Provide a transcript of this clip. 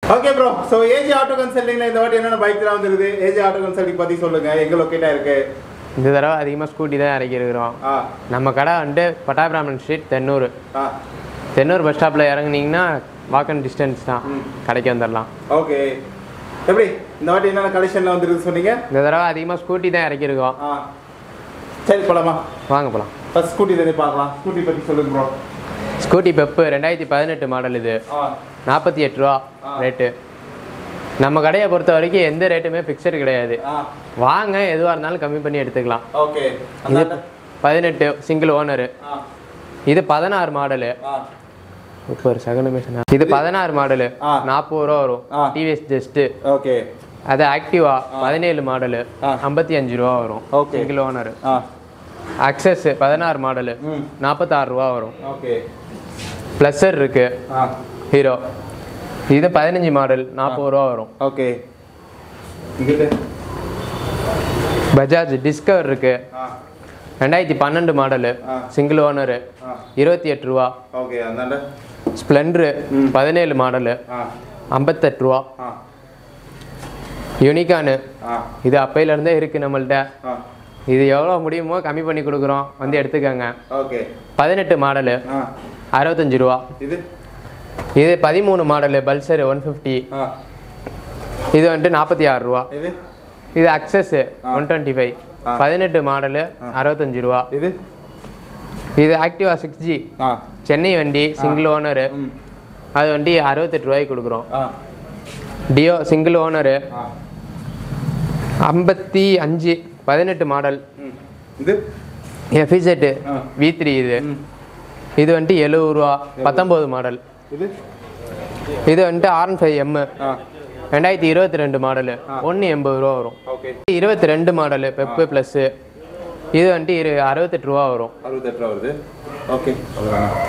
Okay bro so AG auto கன்சல்டிங்ல இந்த வாட்டி என்னென்ன பைக் தான் வந்துருது ஏஜி ஆட்டோ கன்சல்டிங் பத்தி சொல்லுங்க எங்க லொக்கேட்டா இருக்கு இந்த தடவை அதிகமாக ஸ்கூட்டி தான் இறக்கி இருக்கிறோம் ஆ நம்ம கடை வந்துட்டு பட்டாபிராமன் ஸ்ட்ரீட் தென்னூர் ஆ தென்னூர் பஸ் ஸ்டாப்பில் இறங்குனீங்கன்னா வாக்கன் டிஸ்டன்ஸ் தான் கடைக்கு வந்துடலாம் ஓகே எப்படி இந்த வாட்டி என்னென்ன கலெக்ஷன்ல வந்துருக்கு சொன்னீங்க இந்த தடவை அதிகமாக ஸ்கூட்டி தான் இறக்கியிருக்கோம் ஆ சரி போலாமா வாங்க போகலாம் ஃபர்ஸ்ட் ஸ்கூட்டி தானே பார்க்கலாம் ஸ்கூட்டி பத்தி சொல்லுங்க ப்ரோ ஸ்கூட்டி பெப்பு ரெண்டாயிரத்தி பதினெட்டு மாடல் இது ஆ நாற்பத்தி எட்டு ரூபா ரேட்டு நம்ம கடையை பொறுத்த வரைக்கும் எந்த ரேட்டுமே ஃபிக்ஸட் கிடையாது ஆ வாங்க எதுவாக இருந்தாலும் கம்மி பண்ணி எடுத்துக்கலாம் ஓகே இது அந்த பதினெட்டு சிங்கிள் ஓனரு ஆ இது பதினாறு மாடலு ஆ இப்போ ஒரு செகண்ட் சொன்னா இது பதினாறு மாடலு ஆ. நாற்பது ரூபா வரும் ஆ. டிவிஎஸ் ஜஸ்ட்டு ஓகே அது ஆக்டிவா பதினேழு மாடலு ஆ. ஐம்பத்தி அஞ்சு ரூபா வரும் Okay. சிங்கிள் ஓனர் ஆ அக்சஸ் பதினாறு மாடலு ம் நாற்பத்தாறு ரூபா வரும் ஓகே ப்ளஸர் இருக்கு ஆ ஹீரோ இது பதினஞ்சு மாடல் நாற்பது ரூபா வரும் ஓகே இங்கிட்டு பஜாஜ் டிஸ்கவர் இருக்கு ஆ ரெண்டாயிரத்தி பன்னெண்டு மாடலு ஆ. சிங்கிள் ஓனரு ஆ இருபத்தி எட்டு ரூபா ஓகே அந்தாண்ட ஸ்ப்ளெண்ட்ரு பதினேழு மாடலு ஆ ஐம்பத்தெட்டு ரூபா ஆ யூனிகானு ஆ இது அப்பையிலேருந்தே இருக்குது நம்மள்ட்ட ஆ இது எவ்வளோ முடியுமோ கம்மி பண்ணி கொடுக்குறோம் வந்து எடுத்துக்கோங்க ஓகே பதினெட்டு மாடலு ஆ அறுபத்தஞ்சு ரூபா இது இது பதிமூணு மாடலு பல்சர் ஒன் ஃபிஃப்டி ஆ இது வந்துட்டு நாற்பத்தி ஆறு ரூபா இது இது அக்சஸ் ஒன் டுவெண்ட்டி ஃபைவ் ஆ. பதினெட்டு மாடலு அறுபத்தஞ்சு ரூபா இது இது ஆக்டிவா சிக்ஸ் ஜி ஆ சென்னை வண்டி சிங்கிள் ஓனரு ம் அது வண்டி அறுபத்தெட்டு ரூபாய்க்கு கொடுக்குறோம் ஆ டியோ சிங்கிள் ஓனரு ஆ ஐம்பத்தி அஞ்சு பதினெட்டு மாடல் ம் இது எஃபிசெட்டு ஆ. வி த்ரீ இது ம் இது வந்துட்டு எழுபது ரூபா பத்தொம்போது மாடல் இது இது வந்துட்டு ஆர்என் ஃபைவ் எம்மு ஆ ரெண்டாயிரத்தி இருபத்தி ரெண்டு மாடலு ஒன்று எண்பது ரூபா வரும் ஓகே இருபத்தி ரெண்டு மாடலு பெப்பு ப்ளஸ்ஸு இது வந்துட்டு இரு அறுபத்தெட்டு ரூபா வரும் அறுபத்தெட்டு ரூபா வருது ஓகே